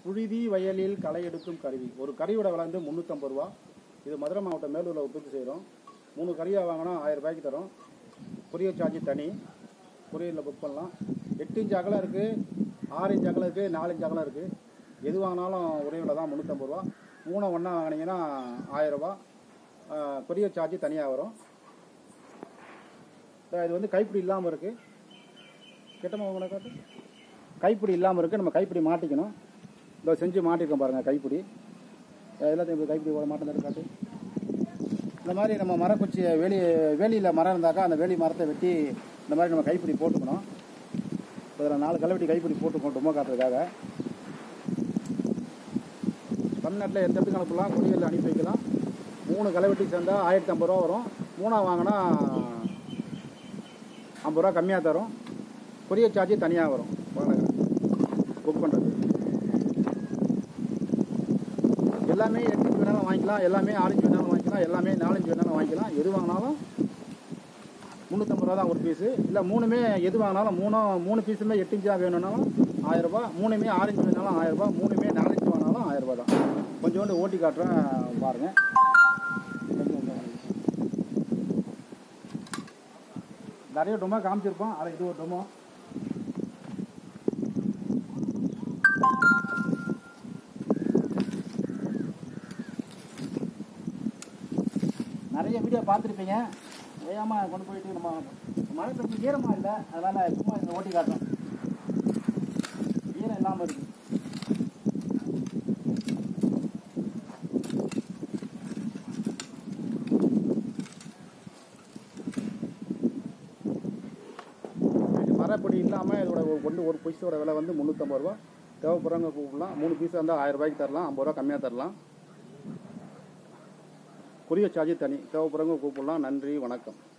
புழுதி வயலில் களை எடுக்கும் கருவி ஒரு கருவியோட விலை வந்து முந்நூற்றம்பது ரூபா இது மதுரை மாவட்டம் மேலூரில் உற்பத்தி செய்கிறோம் மூணு கறியாக வாங்கினா ஆயிரம் ரூபாய்க்கு தரோம் கொரியர் சார்ஜ் தனி கொரியரில் புக் பண்ணலாம் எட்டு இன்ச் அகலம் இருக்குது ஆறு இன்ச் அகலம் இருக்குது நாலு இன்ச் அகலம் இருக்குது எது வாங்கினாலும் ஒரே விலை தான் முந்நூற்றம்பது ரூபா மூணை ஒன்றா வாங்கினீங்கன்னா ஆயிரரூபா கொரியர் சார்ஜ் தனியாக வரும் இதோ இது வந்து கைப்பிடி இல்லாமல் இருக்குது கிட்டமா உங்களை காட்டு கைப்பிடி இல்லாமல் இருக்குது நம்ம கைப்பிடி மாட்டிக்கணும் இதோ செஞ்சு மாட்டிருக்கோம் பாருங்கள் கைப்பிடி அஹ் எல்லாத்தையும் இப்படி கைப்பிடி போட மாட்டேன் காட்டு இந்த மாதிரி நம்ம மரக்குச்சி வேலி வேலியில் மரம் இருந்தாக்கா அந்த வேலி மரத்தை வெட்டி இந்த மாதிரி நம்ம கைப்பிடி போட்டுக்கணும் இதில் நாலு களைவெட்டி கைப்பிடி போட்டுக்கணும் டொம்மோ காட்டுறதுக்காக தமிழ்நாட்டில் எந்த இடத்துக்கு அனுப்பலாம் கொரியரில் அனுப்பி வைக்கலாம் மூணு களைவெட்டி சேர்ந்தால் ஆயிரத்தி ஐம்பது ரூபா வரும் மூணாக வாங்கினா ஐம்பது ரூபா கம்மியாக தரும் கொரியர் சார்ஜ் தனியாக வரும் வாடகை புக் பண்ணுறது எல்லாமே எட்டு இன்ச் வேணாலும் வாங்கிக்கலாம் எல்லாமே ஆறு இன்ச் வேணாலும் வாங்கிக்கலாம் எல்லாமே நாலஞ்சு வேணாலும் வாங்கிக்கலாம் எது வாங்கினாலும் முந்நூற்றம்பது ரூபா தான் ஒரு பீஸு இல்லை மூணுமே எது வாங்கினாலும் மூணும் மூணு பீஸுமே எட்டு இன்ச்சாக வேணும்னாலும் ஆயிரரூபா மூணுமே ஆறு இன்ச் வேணாலும் ஆயிரரூபா மூணுமே நாலு இன்ச் வாங்கினாலும் ஆயிரரூபா தான் கொஞ்சோண்டு ஓட்டி காட்டுறேன் பாருங்கள் நிறைய டொமோ காமிச்சிருப்போம் அதை இது ஒரு டொமோ நிறைய வீடியோ பார்த்துருப்பீங்க ஓயாமல் கொண்டு போயிட்டு நம்ம மழை பெஞ்சு ஈரமாக இல்லை அதனால் சும்மா இந்த ஓட்டி காட்டுறோம் ஈரம் இல்லாமல் இருக்கு இது மரப்படி இல்லாமல் இதோட ஒரு ஒன்று ஒரு பீஸோட விலை வந்து முந்நூற்றம்பது ரூபா தேவைப்படுறவங்க கூப்பிடலாம் மூணு பீஸ் இருந்தால் ஆயிரம் ரூபாய்க்கு தரலாம் ஐம்பது ரூபா கம்மியாக தரலாம் கொரியர் சார்ஜ் தனி தேவைப்படுறவங்க கூப்பிடலாம் நன்றி வணக்கம்